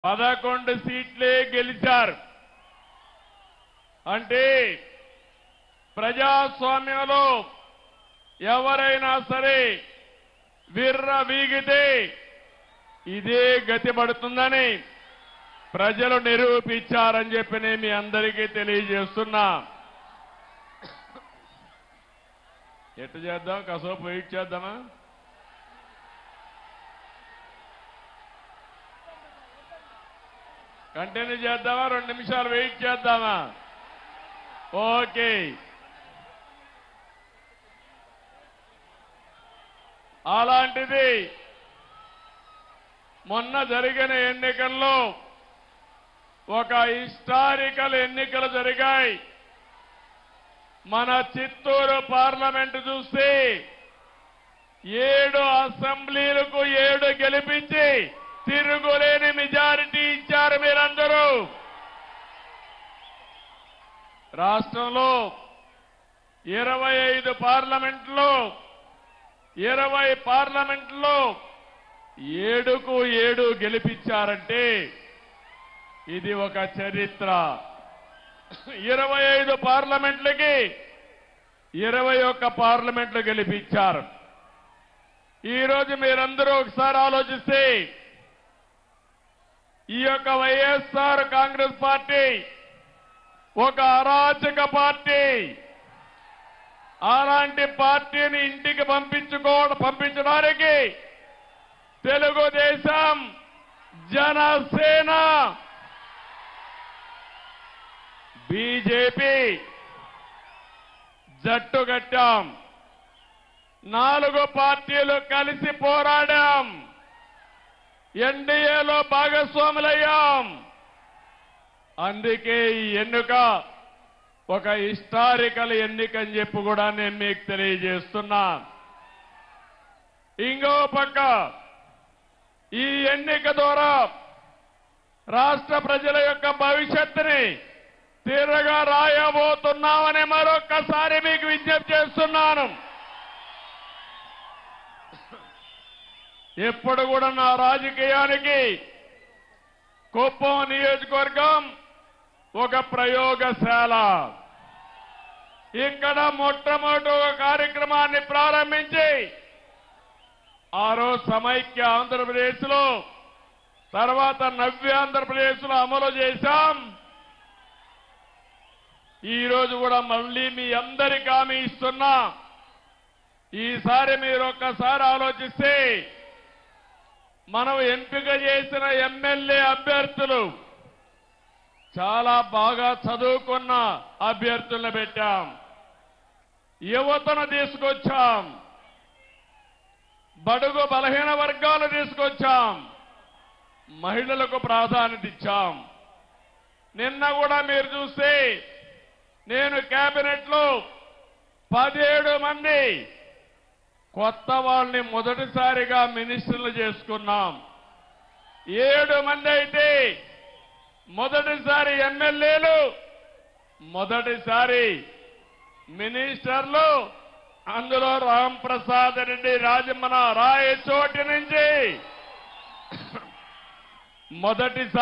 పదకొండు సీట్లే గెలిచారు అంటే ప్రజాస్వామ్యంలో ఎవరైనా సరే విర్ర వీగితే ఇదే గతి పడుతుందని ప్రజలు నిరూపించారని చెప్పి నేను మీ అందరికీ తెలియజేస్తున్నా ఎట్టు చేద్దాం కాసేపు వెయిట్ చేద్దామా కంటిన్యూ చేద్దామా రెండు నిమిషాలు వెయిట్ చేద్దామా ఓకే అలాంటిది మొన్న జరిగిన ఎన్నికల్లో ఒక హిస్టారికల్ ఎన్నికలు జరిగాయి మన చిత్తూరు పార్లమెంటు చూస్తే ఏడు అసెంబ్లీలకు ఏడు గెలిపించి తిరుగులేని మెజారిటీ ఇచ్చారు మీరందరూ రాష్ట్రంలో ఇరవై ఐదు పార్లమెంట్లో ఇరవై పార్లమెంట్లో ఏడుకు ఏడు గెలిపించారంటే ఇది ఒక చరిత్ర ఇరవై ఐదు పార్లమెంట్లకి ఇరవై ఒక్క పార్లమెంట్లు గెలిపించారు ఈరోజు మీరందరూ ఒకసారి ఆలోచిస్తే ఈ యొక్క వైఎస్ఆర్ కాంగ్రెస్ పార్టీ ఒక అరాచక పార్టీ అలాంటి పార్టీని ఇంటికి పంపించుకో పంపించడానికి తెలుగుదేశం జనసేన బీజేపీ జట్టు కట్టాం నాలుగు పార్టీలు కలిసి పోరాడాం ఎన్డీఏలో భాగస్వాములయ్యాం అందుకే ఈ ఎన్నిక ఒక హిస్టారికల్ ఎన్నిక అని చెప్పి కూడా నేను మీకు తెలియజేస్తున్నా ఇంకో పక్క ఈ ఎన్నిక ద్వారా రాష్ట్ర ప్రజల యొక్క భవిష్యత్తుని తీరగా రాయబోతున్నామని మరొక్కసారి మీకు విజ్ఞప్తి చేస్తున్నాను ఎప్పుడు కూడా నా రాజకీయానికి కుప్పం నియోజకవర్గం ఒక ప్రయోగశాల ఇక్కడ మొట్టమొదటి ఒక కార్యక్రమాన్ని ప్రారంభించి ఆ రోజు సమైక్య ఆంధ్రప్రదేశ్ లో తర్వాత నవ్య ఆంధ్రప్రదేశ్ లో అమలు చేశాం ఈ రోజు కూడా మళ్ళీ మీ అందరికి హామీ ఇస్తున్నా ఈసారి మీరు ఒక్కసారి ఆలోచిస్తే మనం ఎంపిక చేసిన ఎమ్మెల్యే అభ్యర్థులు చాలా బాగా చదువుకున్న అభ్యర్థులను పెట్టాం యువతను తీసుకొచ్చాం బడుగు బలహీన వర్గాలు తీసుకొచ్చాం మహిళలకు ప్రాధాన్యత ఇచ్చాం నిన్న కూడా మీరు చూస్తే నేను కేబినెట్ లో పదిహేడు మంది కొత్త వాళ్ళని మొదటిసారిగా మినిస్టర్లు చేసుకున్నాం ఏడు మంది అయితే మొదటిసారి ఎమ్మెల్యేలు మొదటిసారి మినిస్టర్లు అందులో రామ్ ప్రసాద్ రెడ్డి రాజమన రాయచోటి నుంచి మొదటిసారి